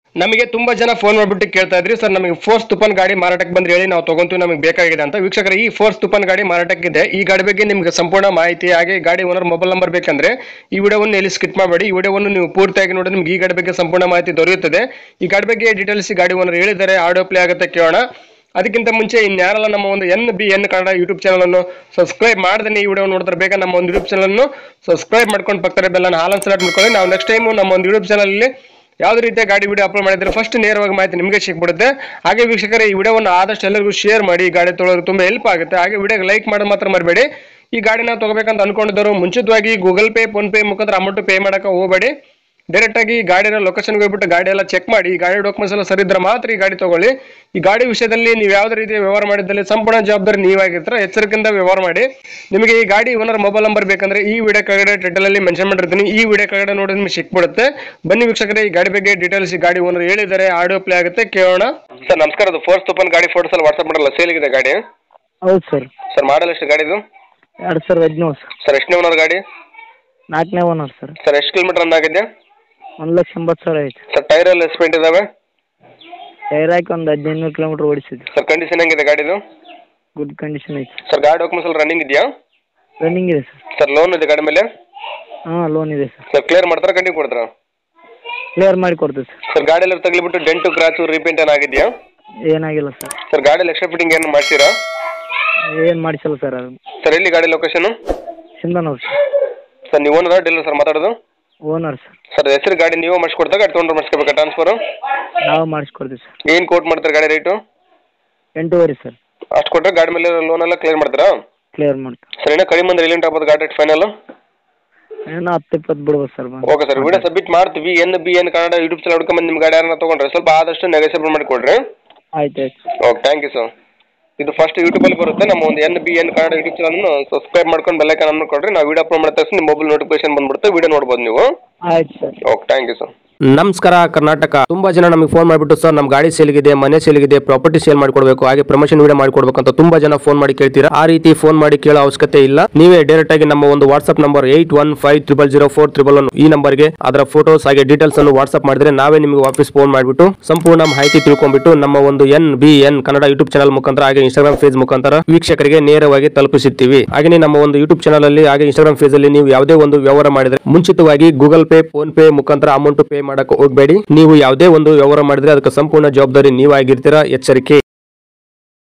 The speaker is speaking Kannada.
ನಮಗೆ ತುಂಬಾ ಜನ ಫೋನ್ ಮಾಡ್ಬಿಟ್ಟು ಕೇಳ್ತಾ ಇದ್ರಿ ಸರ್ ನಮಗೆ ಫೋರ್ಸ್ ತುಪನ್ ಗಾಡಿ ಮಾರಾಟಕ್ಕೆ ಬಂದ್ರೆ ಹೇಳಿ ನಾವು ತಗೊಂತೀವಿ ನಮಗೆ ಬೇಕಾಗಿದೆ ಅಂತ ವೀಕ್ಷಕರ ಈ ಫೋರ್ಸ್ ತುಪನ್ ಗಾಡಿ ಮಾರಾಟಕ್ಕಿದೆ ಈ ಗಾಡಿ ಬಗ್ಗೆ ನಿಮಗೆ ಸಂಪೂರ್ಣ ಮಾಹಿತಿ ಹಾಗೆ ಈ ಗಾಡಿ ಓನರ್ ಮೊಬೈಲ್ ನಂಬರ್ ಬೇಕಂದ್ರೆ ಈ ವಿಡಿಯೋವನ್ನು ಎಲ್ಲಿ ಸ್ಕಿಟ್ ಮಾಡಬೇಡಿ ಈ ವಿಡಿಯೋವನ್ನು ನೀವು ಪೂರ್ತಿಯಾಗಿ ನೋಡಿ ನಿಮ್ಗೆ ಈ ಗಾಡಿ ಬಗ್ಗೆ ಸಂಪೂರ್ಣ ಮಾಹಿತಿ ದೊರೆಯುತ್ತದೆ ಈ ಗಾಡಿ ಬಗ್ಗೆ ಡೀಟೇಲ್ಸ್ ಈ ಗಾಡಿ ಓನರ್ ಹೇಳಿದ್ದಾರೆ ಆಡಿಯೋ ಪ್ಲೇ ಆಗುತ್ತೆ ಕೇಳೋಣ ಅದಕ್ಕಿಂತ ಮುಂಚೆ ಇನ್ಯಾರಲ್ಲ ನಮ್ಮ ಒಂದು N B N Kannada YouTube channel ಅನ್ನು ಸಬ್ಸ್ಕ್ರೈಬ್ ಮಾಡ್ದೇ ಈ ವಿಡಿಯೋ ನೋಡಿದ್ರೆ ಬೇಗ ನಮ್ಮ ಒಂದು ಯೂಟ್ಯೂಬ್ ಚಾನಲ್ ಅನ್ನು ಸಬ್ಸ್ಕ್ರೈಬ್ ಮಾಡ್ಕೊಂಡು ಪಕ್ಕದ ಬೆಲ್ಲನ್ನು ಹಾಲನ್ನು ಸೆಲೆಕ್ಟ್ ಮಾಡ್ಕೊಳ್ಳಿ ನಾವು ನೆಕ್ಸ್ಟ್ ಟೈಮ್ ನಮ್ಮ ಒಂದು ಯೂಟ್ಯೂಬ್ ಚಾನಲ್ ಅಲ್ಲಿ ಯಾವುದೇ ರೀತಿಯ ಗಾಡಿ ವಿಡಿಯೋ ಅಪ್ಲೋಡ್ ಮಾಡಿದ್ರೆ ಫಸ್ಟ್ ನೇರವಾಗಿ ಮಾಹಿತಿ ನಿಮಗೆ ಸಿಕ್ಬಿಡುತ್ತೆ ಹಾಗೆ ವೀಕ್ಷಕರೇ ಈ ವಿಡಿಯೋವನ್ನು ಆದಷ್ಟು ಎಲ್ಲರಿಗೂ ಶೇರ್ ಮಾಡಿ ಈ ಗಾಡಿ ತೊಗೊಳೋದು ತುಂಬಾ ಹೆಲ್ಪ್ ಆಗುತ್ತೆ ಹಾಗೆ ವಿಡಿಯೋಗೆ ಲೈಕ್ ಮಾಡೋದು ಮಾತ್ರ ಮರಬೇಡಿ ಈ ಗಾಡಿನ ತಗೋಬೇಕಂತ ಅನ್ಕೊಂಡಿದ್ದವರು ಮುಂಚಿತವಾಗಿ ಗೂಗಲ್ ಪೇ ಫೋನ್ ಪೇ ಮುಖಾಂತರ ಅಮೌಂಟ್ ಪೇ ಮಾಡಕ್ಕೆ ಹೋಗಬೇಡಿ ಡೈರೆಕ್ಟ್ ಆಗಿ ಗಾಡಿನ ಲೊಕೇಶನ್ಗೆ ಹೋಗ್ಬಿಟ್ಟು ಗಾಡಿ ಎಲ್ಲ ಚೆಕ್ ಮಾಡಿ ಈ ಗಾಡಿ ಡಾಕ್ಯುಮೆಂಟ್ಸ್ ಎಲ್ಲ ಸರಿ ಇದ್ರೆ ಮಾತ್ರ ಈ ಗಾಡಿ ತಗೊಳ್ಳಿ ಈ ಗಾಡಿ ವಿಷಯದಲ್ಲಿ ನೀವು ಯಾವುದೇ ರೀತಿಯ ವ್ಯವಹಾರ ಮಾಡಿದ್ದಲ್ಲಿ ಸಂಪೂರ್ಣ ಜವಾಬ್ದಾರಿ ನೀವಾಗಿರ್ತಾರೆ ಎಚ್ಚರಿಕೆಯಿಂದ ವ್ಯವಹಾರ ಮಾಡಿ ನಿಮಗೆ ಈ ಗಾಡಿ ಓನರ್ ಮೊಬೈಲ್ ನಂಬರ್ ಬೇಕಂದ್ರೆ ಈ ವಿಡಿಯೋ ಕೆಳಗಡೆ ಟೈಟಲ್ ಅಲ್ಲಿ ಮೆನ್ಷನ್ ಮಾಡಿರ್ತೀನಿ ಈ ವಿಡಿಯೋ ಕೆಳಗಡೆ ನೋಡಿ ನಿಮ್ಗೆ ಸಿಕ್ಬಿಡುತ್ತೆ ಬನ್ನಿ ವೀಕ್ಷಕರೇ ಈ ಗಾಡಿ ಬಗ್ಗೆ ಡೀಟೇಲ್ಸ್ ಈ ಗಾಡಿ ಓನರ್ ಹೇಳಿದ್ದಾರೆ ಆಡಿಯೋ ಪ್ಲೇ ಆಗುತ್ತೆ ಕೇಳೋಣ ಸರ್ ನಮಸ್ಕಾರ ಅದು ಫೋರ್ಸ್ ತುಪನ್ ಗಾಡಿ ಫೋಟೋಸ್ ಎಲ್ಲ ವಾಟ್ಸ್ಆಪ್ ಮಾಡಲ್ಲ ಸೇಲಿಗಿದೆ ಗಾಡಿ ಹೌದು ಸರ್ ಸರ್ ಮಾಡಲ್ ಎಷ್ಟು ಗಾಡಿದು ಎರಡು ಸಾವಿರದ ಹದಿನೇಳು ಸರ್ ಸರ್ ಎಷ್ಟನೇ ಓನರ್ ಗಾಡಿ ನಾಲ್ಕನೇ ಓನರ್ ಸರ್ ಸರ್ ಎಷ್ಟು ಕಿಲೋಮೀಟರ್ ರನ್ ಆಗಿದೆ ಒಂದು ಲಕ್ಷ ಎಂಬತ್ತು ಸಾವಿರ ಐತೆ ಸರ್ ಟೈರ್ ಎಲ್ಲ ಎಸ್ಪೆಂಟ್ ಇದಾವೆ ಟೈರ್ ಹಾಕಿ ಒಂದು ಹದಿನೈದು ಕಿಲೋಮೀಟ್ರ್ ಓಡಿಸಿದ್ವಿ ಸರ್ ಕಂಡೀಷನ್ ಹೆಂಗಿದೆ ಗಾಡಿದು ಗುಡ್ ಕಂಡೀಷನ್ ಐತೆ ಸರ್ ಗಾಡಿ ಡಾಕ್ಯುಮೆಂಟ್ಸ್ ಎಲ್ಲ ರನ್ನಿಂಗ್ ಇದೆಯಾ ರನ್ನಿಂಗ್ ಇದೆ ಸರ್ ಸರ್ ಲೋನ್ ಇದೆ ಗಾಡಿ ಮೇಲೆ ಹಾಂ ಲೋನ್ ಇದೆ ಸರ್ ಸರ್ ಕ್ಲಿಯರ್ ಮಾಡ್ತಾರಾ ಕಂಟಿನ್ಯೂ ಕೊಡ್ತಾರಾ ಕ್ಲಿಯರ್ ಮಾಡಿ ಕೊಡ್ತೀವಿ ಸರ್ ಸರ್ ಗಾಡಿ ಎಲ್ಲ ತಗಲಿಬಿಟ್ಟು ಡೆಂಟು ಕ್ರಾಚು ರೀಪೇಂಟ್ ಏನಾಗಿದೆಯಾ ಏನಾಗಿಲ್ಲ ಸರ್ ಸರ್ ಗಾಡಿಯಲ್ಲಿ ಎಕ್ಸ್ಟ್ರಾ ಫಿಟ್ಟಿಂಗ್ ಏನು ಮಾಡ್ತೀರಾ ಏನು ಮಾಡಿಸಲ್ಲ ಸರ್ ಅದು ಸರ್ ಎಲ್ಲಿ ಗಾಡಿ ಲೊಕೇಶನ್ ಸಿಂಧನೂರು ಸರ್ ಸರ್ ನೀವು ಓನರ್ ಡೀಲರ್ ಸರ್ ಮಾತಾಡೋದು ಓನರ್ ಸರ್ ಸರ್ ಹೆಸರು ಗಾಡಿ ನೀವು ಮಾಡಿಸ್ಕೊಡ್ತಾ ಗಾಡಿ ತೊಗೊಂಡ್ರೆ ಮಾಡಿಸ್ಕೋಬೇಕಾ ಟ್ರಾನ್ಸ್ಫರು ನಾವು ಮಾಡಿಸ್ಕೊಡ್ತೀವಿ ಸರ್ ಏನು ಕೋಟ್ ಮಾಡ್ತಾರೆ ಗಾಡಿ ರೇಟು ಎಂಟೂವರೆ ಸರ್ ಅಷ್ಟು ಕೊಟ್ಟರೆ ಗಾಡಿ ಮೇಲೆ ಲೋನ್ ಎಲ್ಲ ಕ್ಲಿಯರ್ ಮಾಡ್ತೀರಾ ಕ್ಲಿಯರ್ ಮಾಡ್ತೀವಿ ಸರ್ ಇನ್ನೂ ಕಡಿಮೆ ಅಂದ್ರೆ ಎಲ್ಲಿಂಟ ಆಗ್ಬೋದು ಗಾಡಿ ರೇಟ್ ಫೈನಲ್ ಏನೋ ಹತ್ತು ಇಪ್ಪತ್ತು ಬಿಡ್ಬೋದು ಸರ್ ಬಂದು ಓಕೆ ಸರ್ ವಿಡಿಯೋ ಸಬ್ಮಿಟ್ ಮಾಡ್ತೀವಿ N B N Kannada YouTube channel ಹುಡ್ಕೊಂಬಂದು ನಿಮ್ಮ ಗಾಡಿ ಯಾರನ್ನ ತೊಗೊಂಡ್ರೆ ಸ್ವಲ್ಪ ಆದಷ್ಟು ನೆಗೋಸಿಯೇಬಲ್ ಮಾಡಿ ಕೊಡ್ರಿ ಆಯ್ತು ಆಯ್ತು ಓಕೆ ಥ್ಯಾಂಕ್ ಯು ಸರ್ ಇದು ಫಸ್ಟ್ ಯೂಟ್ಯೂಬಲ್ಲಿ ಬರುತ್ತೆ ನಮ್ಮ ಒಂದು N B N Kannada YouTube ಚಾನಲ್ನ ಸಬ್ಸ್ಕ್ರೈಬ್ ಮಾಡ್ಕೊಂಡು ಬೆಲ್ಲೈಕನ್ ಅನ್ನು ಕೊಡ್ರಿ ನಾವು ವಿಡಿಯೋ ಅಪ್ಲೋಡ್ ಮಾಡಿದ ತಕ್ಷಣ ನಿಮ್ಮ ಮೊಬೈಲ್ ನೋಟಿಫಿಕೇಶನ್ ಬಂದ್ಬಿಡುತ್ತೆ ವಿಡಿಯೋ ನೋಡ್ಬೋದು ನೀವು ಆಯ್ತು sir okay thank you sir ನಮಸ್ಕಾರ ಕರ್ನಾಟಕ ತುಂಬಾ ಜನ ನಮಗೆ ಫೋನ್ ಮಾಡಿಬಿಟ್ಟು ಸರ್ ನಮ್ಮ ಗಾಡಿ ಸೇಲ್ಗಿದೆ ಮನೆ ಸೇಲ್ಗಿದೆ ಪ್ರಾಪರ್ಟಿ ಸೇಲ್ ಮಾಡ್ಕೊಡ್ಬೇಕು ಹಾಗೆ ಪ್ರಮೋಷನ್ ವಿಡಿಯೋ ಮಾಡ್ಕೊಡ್ಬೇಕು ಅಂತ ತುಂಬಾ ಜನ ಫೋನ್ ಮಾಡಿ ಕೇಳ್ತೀರಾ ಆ ರೀತಿ ಫೋನ್ ಮಾಡಿ ಕೇಳೋ ಅವಶ್ಯಕತೆ ಇಲ್ಲ ನೀವೇ ಡೈರೆಕ್ಟ್ ಆಗಿ ನಮ್ಮ ಒಂದು WhatsApp number eight one five triple zero four triple one ಈ ನಂಬರ್ಗೆ ಅದರ ಫೋಟೋಸ್ ಹಾಗೆ ಡೀಟೇಲ್ಸ್ ಅನ್ನು ವಾಟ್ಸ್ಆಪ್ ಮಾಡಿದ್ರೆ ನಾವೇ ನಿಮಗೆ ವಾಪಸ್ ಫೋನ್ ಮಾಡಿಬಿಟ್ಟು ಸಂಪೂರ್ಣ ಮಾಹಿತಿ ತಿಳ್ಕೊಂಡ್ಬಿಟ್ಟು ನಮ್ಮ ಒಂದು N B N Kannada YouTube channel ಮುಖಾಂತರ ಹಾಗೆ ಇನ್ಸ್ಟಾಗ್ರಾಮ್ ಫೇಸ್ ಮುಖಾಂತರ ವೀಕ್ಷಕರಿಗೆ ನೇರವಾಗಿ ತಲುಪಿಸುತ್ತೀವಿ ಹಾಗೆ ನಮ್ಮ ಒಂದು ಯೂಟ್ಯೂಬ್ ಚಾನಲ್ ಅಲ್ಲಿ ಹಾಗೆ ಇನ್ಸ್ಟಾಗ್ರಾಮ್ ಫೇಸ್ ಅಲ್ಲಿ ನೀವು ಯಾವುದೇ ಒಂದು ವ್ಯವಹಾರ ಮಾಡಿದ್ರೆ ಮುಂಚಿತವಾಗಿ ಗೂಗಲ್ ಪೇ ಫೋನ್ ಪೇ ಮುಖಾಂತರ ಅಮೌಂಟ್ ಪೇ ಮಾಡಕ್ಕೆ ಹೋಗಬೇಡಿ ನೀವು ಯಾವುದೇ ಒಂದು ವ್ಯವಹಾರ ಮಾಡಿದ್ರೆ ಅದಕ್ಕೆ ಸಂಪೂರ್ಣ ಜವಾಬ್ದಾರಿ ನೀವಾಗಿರ್ತೀರಾ ಎಚ್ಚರಿಕೆ